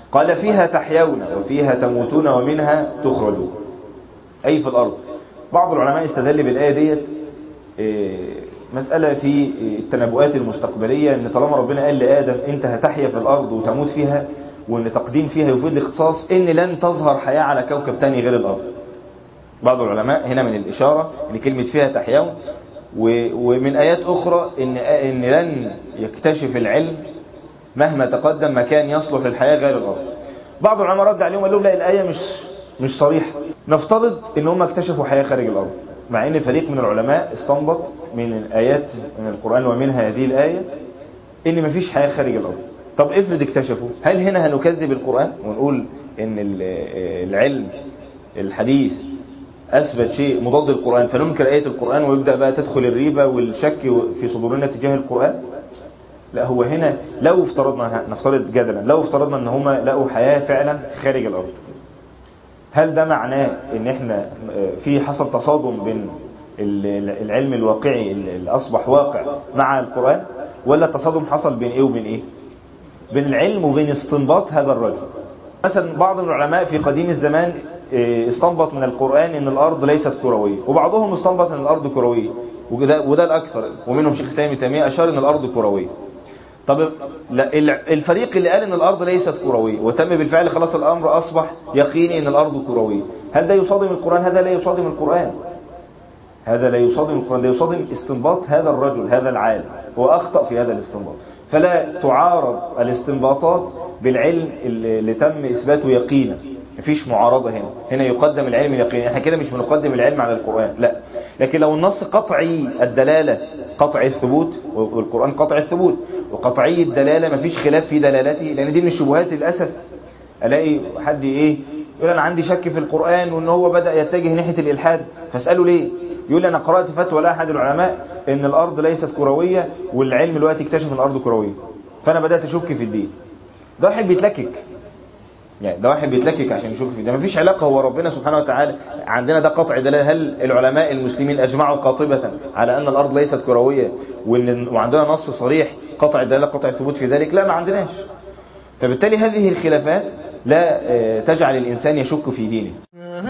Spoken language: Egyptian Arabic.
قال فيها تحيون وفيها تموتون ومنها تخرجون أي في الأرض بعض العلماء استدل بالآية ديت مسألة في التنبؤات المستقبلية ان طالما ربنا قال لآدم انت هتحيا في الأرض وتموت فيها وان تقديم فيها يفيد الاختصاص ان لن تظهر حياة على كوكب تاني غير الأرض بعض العلماء هنا من الإشارة ان كلمة فيها تحيون ومن آيات أخرى إن, إن لن يكتشف العلم مهما تقدم مكان يصلح للحياة غير الأرض بعض العلماء رد عليهم قال لهم لا الآية مش مش صريحة نفترض إن هم اكتشفوا حياة خارج الأرض مع إن فريق من العلماء استنبط من الآيات من القرآن ومنها هذه الآية إن مفيش حياة خارج الأرض طب افرض اكتشفوا هل هنا هنكذب القرآن ونقول إن العلم الحديث أثبت شيء مضاد للقرآن فننكر آية القرآن ويبدأ بقى تدخل الريبة والشك في صدورنا تجاه القرآن لا هو هنا لو افترضنا نفترض جدلا لو افترضنا ان هم لقوا حياة فعلا خارج الأرض هل ده معناه ان احنا في حصل تصادم بين العلم الواقعي اللي أصبح واقع مع القرآن ولا التصادم حصل بين ايه وبين ايه بين العلم وبين استنباط هذا الرجل مثلا بعض العلماء في قديم الزمان استنبط من القرآن ان الارض ليست كروية وبعضهم استنبط ان الارض كروية وده, وده الاكثر ومنهم شيخ اسلام تيميه اشار ان الارض كروية طب الفريق اللي قال ان الارض ليست كروية وتم بالفعل خلاص الامر اصبح يقيني ان الارض كروية هل ده يصادم القرآن هذا لا يصادم القرآن هذا لا يصادم القرآن ده يصادم استنباط هذا الرجل هذا العالم هو اخطأ في هذا الاستنباط فلا تعارض الاستنباطات بالعلم اللي تم اثباته يقينا مفيش معارضة هنا هنا يقدم العلم اليقيني احنا كده مش بنقدم العلم على القرآن لا لكن لو النص قطعي الدلالة قطعي الثبوت والقرآن قطعي الثبوت وقطعي الدلالة مفيش خلاف في دلالته لأن دي من الشبهات للأسف ألاقي حد إيه يقول أنا عندي شك في القرآن وإن هو بدأ يتجه ناحية الإلحاد فاسأله ليه يقول أنا قرأت فتوى لأحد العلماء إن الأرض ليست كروية والعلم دلوقتي اكتشف إن الأرض كروية فأنا بدأت أشك في الدين ده واحد بيتلكك يعني ده واحد بيتلكك عشان يشك في ده مفيش علاقة هو ربنا سبحانه وتعالى عندنا ده قطع دلالة هل العلماء المسلمين أجمعوا قاطبة على أن الأرض ليست كروية وإن وعندنا نص صريح قطع دلالة قطع ثبوت في ذلك لا ما عندناش فبالتالي هذه الخلافات لا تجعل الإنسان يشك في دينه